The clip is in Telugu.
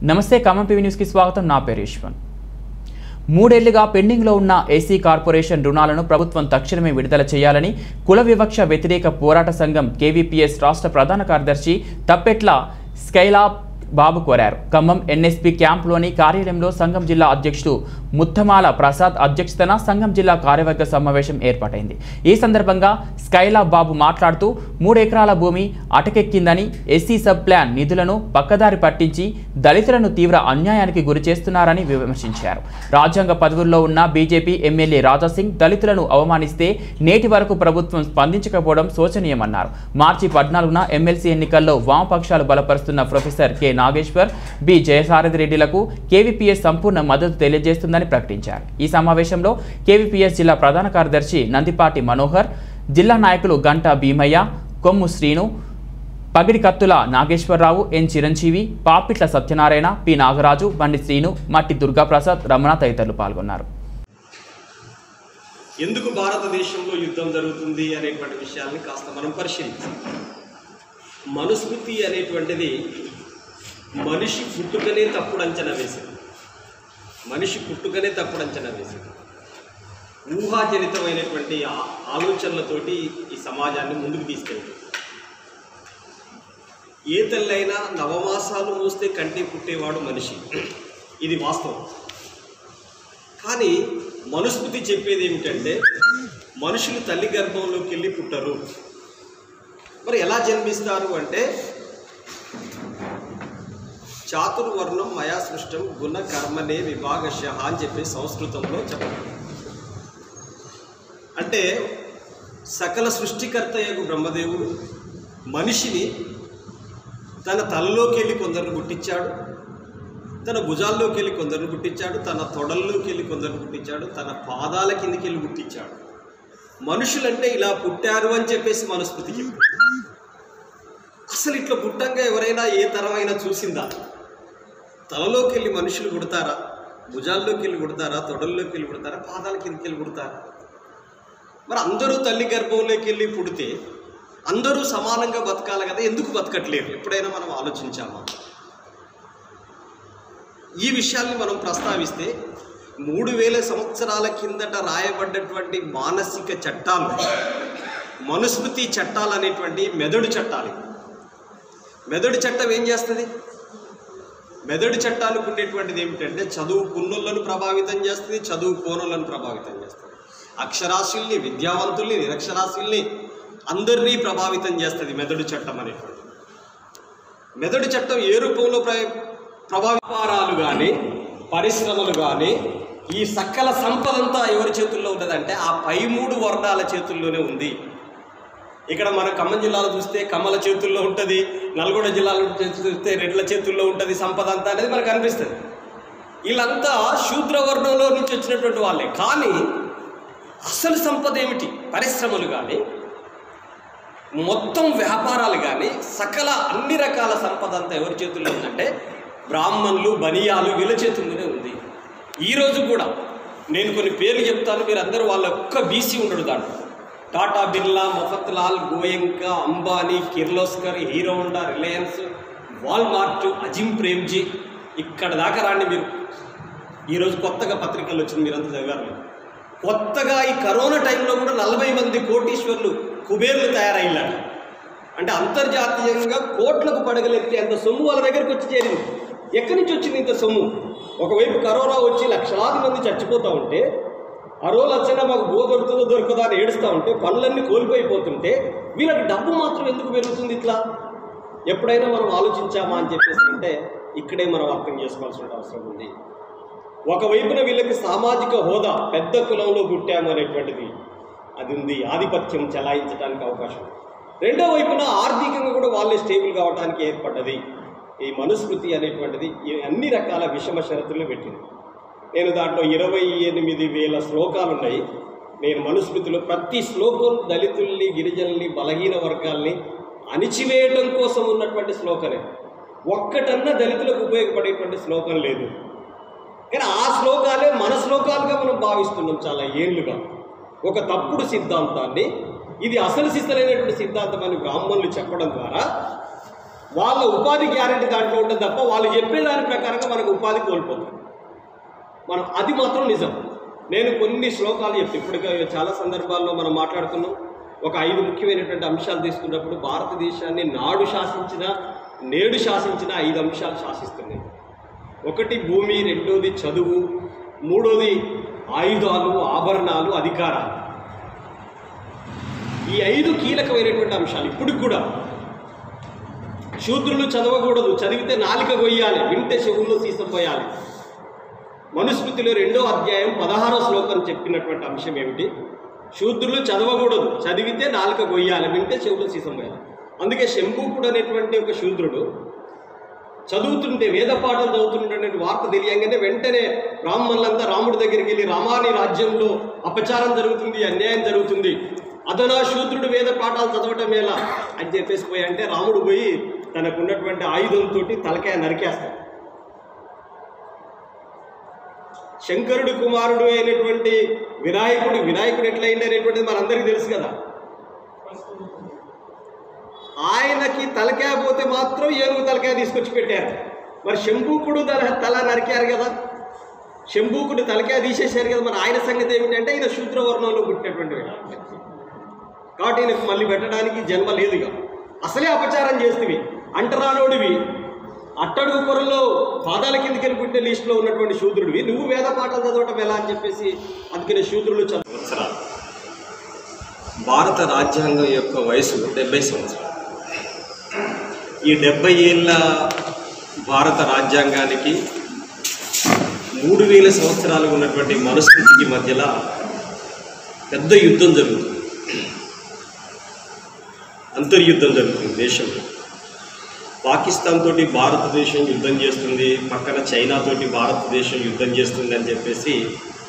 నమస్తే ఖమ్మం టీవీ న్యూస్కి స్వాగతం నా పేరు యశ్వన్ మూడేళ్లుగా పెండింగ్లో ఉన్న ఏసీ కార్పొరేషన్ రుణాలను ప్రభుత్వం తక్షణమే విడుదల చేయాలని కుల వివక్ష వ్యతిరేక పోరాట సంఘం కేవీపీఎస్ రాష్ట్ర ప్రధాన కార్యదర్శి తప్పెట్ల స్కైలా బాబు కోరారు ఖమ్మం ఎన్ఎస్పి క్యాంప్లోని కార్యాలయంలో సంఘం జిల్లా అధ్యక్షుడు ముత్తమాల ప్రసాద్ అధ్యక్షతన సంఘం జిల్లా కార్యవర్గ సమావేశం ఏర్పాటైంది ఈ సందర్భంగా స్కైలా బాబు మాట్లాడుతూ మూడు ఎకరాల భూమి అటకెక్కిందని ఎస్సీ సబ్ ప్లాన్ నిధులను పక్కదారి పట్టించి దళితులను తీవ్ర అన్యాయానికి గురి చేస్తున్నారని విమర్శించారు రాజ్యాంగ పదవుల్లో ఉన్న బీజేపీ ఎమ్మెల్యే రాజాసింగ్ దళితులను అవమానిస్తే నేటి వరకు ప్రభుత్వం స్పందించకపోవడం శోచనీయమన్నారు మార్చి పద్నాలుగున ఎమ్మెల్సీ ఎన్నికల్లో వామపక్షాలు బలపరుస్తున్న professor K Nageshwar B Jayasarathi రెడ్డిలకు కేవీపీఎస్ సంపూర్ణ మద్దతు తెలియజేస్తుందని ప్రకటించారు ఈ సమావేశంలో కేవీపీఎస్ జిల్లా ప్రధాన కార్యదర్శి నందిపాటి మనోహర్ జిల్లా నాయకులు గంటా భీమయ్య కొమ్ము శ్రీను పగిడి కత్తుల నాగేశ్వరరావు ఎన్ చిరంజీవి పాపిట్ల సత్యనారాయణ పి నాగరాజు బండి శ్రీను మట్టి దుర్గాప్రసాద్ రమణ తదితరులు పాల్గొన్నారు ఎందుకు భారతదేశంలో యుద్ధం జరుగుతుంది అనేటువంటి విషయాల్ని కాస్త మనం పరిశీలించాం మనుస్మృతి అనేటువంటిది మనిషి పుట్టుకనే తప్పుడు అంచనా వేసింది మనిషి పుట్టుకనే తప్పుడు అంచనా వేసింది ఊహాజనితమైనటువంటి ఆ- ఆలోచనలతోటి ఈ సమాజాన్ని ముందుకు తీసుకెళ్తుంది ఏ తల్లైనా నవమాసాలు మోస్తే కంటి పుట్టేవాడు మనిషి ఇది వాస్తవం కానీ మనుస్మృతి చెప్పేది ఏమిటంటే మనుషులు తల్లి గర్భంలోకి వెళ్ళి పుట్టరు మరి ఎలా జన్మిస్తారు అంటే చాతుర్వర్ణం మయా సృష్టం గుణ కర్మనే విభాగశ అని చెప్పి సంస్కృతంలో చెప్పారు అంటే సకల సృష్టికర్తయ్యకు బ్రహ్మదేవుడు మనిషిని తన తలలోకి వెళ్ళి కొందరిని పుట్టించాడు తన భుజాల్లోకి వెళ్ళి కొందరిని పుట్టించాడు తన తొడల్లోకి వెళ్ళి కొందరిని పుట్టించాడు తన పాదాల కిందికి వెళ్ళి పుట్టించాడు మనుషులంటే ఇలా పుట్టారు అని చెప్పేసి మనుస్మృతి చెప్పింది అసలు ఇట్లా పుట్టంగా ఎవరైనా ఏ తరమైనా చూసిందా తలలోకి వెళ్ళి మనుషులు పుడతారా భుజాల్లోకి వెళ్ళి పుడతారా తొడల్లోకి వెళ్ళి పుడతారా పాదాల కిందికి వెళ్ళి పుడతారా మరి అందరూ తల్లి గర్భంలోకి వెళ్ళి పుడితే అందరూ సమానంగా బతకాలి కదా ఎందుకు బతకట్లేదు ఎప్పుడైనా మనం ఆలోచించామా ఈ విషయాల్ని మనం ప్రస్తావిస్తే మూడు వేల సంవత్సరాల కిందట రాయబడ్డటువంటి మానసిక చట్టాలు మనుస్మృతి చట్టాలు అనేటువంటి మెదడు చట్టాలు మెదడు చట్టం ఏం చేస్తుంది మెదడు చట్టాలకు ఉండేటువంటిది ఏమిటంటే చదువు కున్నోళ్ళను ప్రభావితం చేస్తుంది చదువు కోనోళ్ళను ప్రభావితం చేస్తుంది అక్షరాస్యుల్ని విద్యావంతుల్ని నిరక్షరాస్యుల్ని అందరినీ ప్రభావితం చేస్తుంది మెదడు చట్టం అనేటువంటి మెదడు చట్టం ఏ రూపంలో ప్ర ప్రభావిపారాలు కానీ పరిశ్రమలు కానీ ఈ సకల సంపద అంతా ఎవరి చేతుల్లో ఉన్నదంటే ఆ పై మూడు వర్ణాల చేతుల్లోనే ఉంది ఇక్కడ మన ఖమ్మం జిల్లాలో చూస్తే కమ్మల చేతుల్లో ఉంటుంది నల్గొండ జిల్లాలో చూస్తే రెడ్ల చేతుల్లో ఉంటుంది సంపద అంతా అనేది మనకు అనిపిస్తుంది వీళ్ళంతా శూద్ర వర్ణంలో నుంచి వచ్చినటువంటి వాళ్ళే కానీ అసలు సంపద ఏమిటి పరిశ్రమలు కానీ మొత్తం వ్యాపారాలు కానీ సకల అన్ని రకాల సంపద అంతా ఎవరి చేతుల్లో ఉందంటే బ్రాహ్మణులు బనియాలు వీళ్ళ చేతుల్లోనే ఉంది ఈరోజు కూడా నేను కొన్ని పేర్లు చెప్తాను మీరు అందరూ వాళ్ళ ఒక్క బీసీ ఉండడు దాంట్లో Tata Birla Mafatlal Goenka Ambani Kirloskar Hero Honda Reliance Walmart Azim Premji ఇక్కడ దాకా రాండి మీరు ఈరోజు కొత్తగా పత్రికలు వచ్చింది మీరంతా చదివారు మీరు. కొత్తగా ఈ కరోనా టైంలో కూడా నలభై మంది కోటీశ్వర్లు కుబేర్లు తయారయ్యారు అంటే అంతర్జాతీయంగా కోట్లకు పడగలెత్తే అంత సొమ్ము వాళ్ళ దగ్గరికి వచ్చి చేరింది ఎక్కడి నుంచి వచ్చింది ఇంత సొమ్ము ఒకవైపు కరోనా వచ్చి లక్షలాది మంది చచ్చిపోతూ ఉంటే ఆ రోజు వచ్చినా మాకు గో దొరుకుతుందో దొరకదా అని ఏడుస్తూ ఉంటే పనులన్నీ కోల్పోయిపోతుంటే వీళ్ళకి డబ్బు మాత్రం ఎందుకు పెరుగుతుంది ఇట్లా ఎప్పుడైనా మనం ఆలోచించామా అని చెప్పేసి అంటే ఇక్కడే మనం అర్థం చేసుకోవాల్సిన అవసరం ఉంది ఒకవైపున వీళ్ళకి సామాజిక హోదా పెద్ద కులంలో పుట్టాము అనేటువంటిది అది ఉంది ఆధిపత్యం చెలాయించడానికి అవకాశం రెండో వైపున ఆర్థికంగా కూడా వాళ్ళే స్టేబుల్ కావడానికి ఏర్పడ్డది ఈ మనుస్మృతి అనేటువంటిది ఈ అన్ని రకాల విషమ షరతులు పెట్టింది నేను దాంట్లో ఇరవై ఎనిమిది వేల శ్లోకాలు ఉన్నాయి నేను మనుస్మృతిలో ప్రతి శ్లోకం దళితుల్ని గిరిజనుల్ని బలహీన వర్గాల్ని అణిచివేయటం కోసం ఉన్నటువంటి శ్లోకమే ఒక్కటన్నా దళితులకు ఉపయోగపడేటువంటి శ్లోకం లేదు కానీ ఆ శ్లోకాలే మన శ్లోకాలుగా మనం భావిస్తున్నాం చాలా ఏళ్ళుగా ఒక తప్పుడు సిద్ధాంతాన్ని ఇది అసలు సిద్ధమైనటువంటి సిద్ధాంతం అని బ్రాహ్మణులు చెప్పడం ద్వారా వాళ్ళ ఉపాధి గ్యారెంటీ దాంట్లో ఉంటుంది తప్ప వాళ్ళు చెప్పే దాని ప్రకారంగా మనకు ఉపాధి కోల్పోతాం మనం అది మాత్రం నిజం నేను కొన్ని శ్లోకాలు చెప్తాను ఇప్పుడు చాలా సందర్భాల్లో మనం మాట్లాడుకున్నాం ఒక ఐదు ముఖ్యమైనటువంటి అంశాలు తీసుకున్నప్పుడు భారతదేశాన్ని నాడు శాసించిన నేడు శాసించిన ఐదు అంశాలు శాసిస్తున్నాయి ఒకటి భూమి రెండోది చదువు మూడోది ఆయుధాలు ఆభరణాలు అధికారాలు ఈ ఐదు కీలకమైనటువంటి అంశాలు ఇప్పుడు కూడా శూద్రులు చదవకూడదు చదివితే నాలిక కొయ్యాలి వింటే చెవుల్లో సీసం పోయాలి మనుస్మృతిలో రెండో అధ్యాయం పదహారో శ్లోకం చెప్పినటువంటి అంశం ఏమిటి శూద్రులు చదవకూడదు చదివితే నాలుక గొయ్యాలి వింటే చెవులు సీసం పోయాలి అందుకే శంభూకుడు అనేటువంటి ఒక శూద్రుడు చదువుతుంటే వేద పాఠం చదువుతుంటే వార్త తెలియంగానే వెంటనే బ్రాహ్మణులంతా రాముడి దగ్గరికి వెళ్ళి రామాని రాజ్యంలో అపచారం జరుగుతుంది అన్యాయం జరుగుతుంది అదనా శూద్రుడు వేద పాఠాలు చదవటం ఎలా అని చెప్పేసి పోయి అంటే రాముడు పోయి తనకున్నటువంటి ఆయుధంతో తలకాయ నరికేస్తాడు శంకరుడి కుమారుడు అయినటువంటి వినాయకుడు వినాయకుడు ఎట్లయింది అనేటువంటిది మనందరికీ తెలుసు కదా ఆయనకి తలకాయ పోతే మాత్రం ఏనుగు తలకాయ తీసుకొచ్చి పెట్టారు మరి శంభూకుడు తల తల నరికారు కదా శంభూకుడు తలకాయ తీసేశారు కదా మరి ఆయన సంగతి ఏమిటంటే ఈయన శూద్రవర్ణంలో పుట్టినటువంటి వ్యక్తి. కాబట్టి ఈయనకు మళ్ళీ పెట్టడానికి జన్మ లేదుగా అసలే అపచారం చేస్తేవి అంటరానోడివి అట్టడుగు పొరల్లో పాదాల కిందకి వెళ్ళి పుట్టిన లిస్టులో ఉన్నటువంటి శూద్రుడివి నువ్వు వేద పాఠాలు చదవటం ఎలా అని చెప్పేసి అందుకని శూద్రులు సంవత్సరాలు భారత రాజ్యాంగం యొక్క వయసు డెబ్బై సంవత్సరాలు ఈ డెబ్బై ఏళ్ళ భారత రాజ్యాంగానికి మూడు వేల సంవత్సరాలు ఉన్నటువంటి మనుస్మృతికి మధ్యలో పెద్ద యుద్ధం జరుగుతుంది అంతర్యుద్ధం జరుగుతుంది దేశంలో పాకిస్తాన్ తోటి భారతదేశం యుద్ధం చేస్తుంది పక్కన చైనా తోటి భారతదేశం యుద్ధం చేస్తుంది అని చెప్పేసి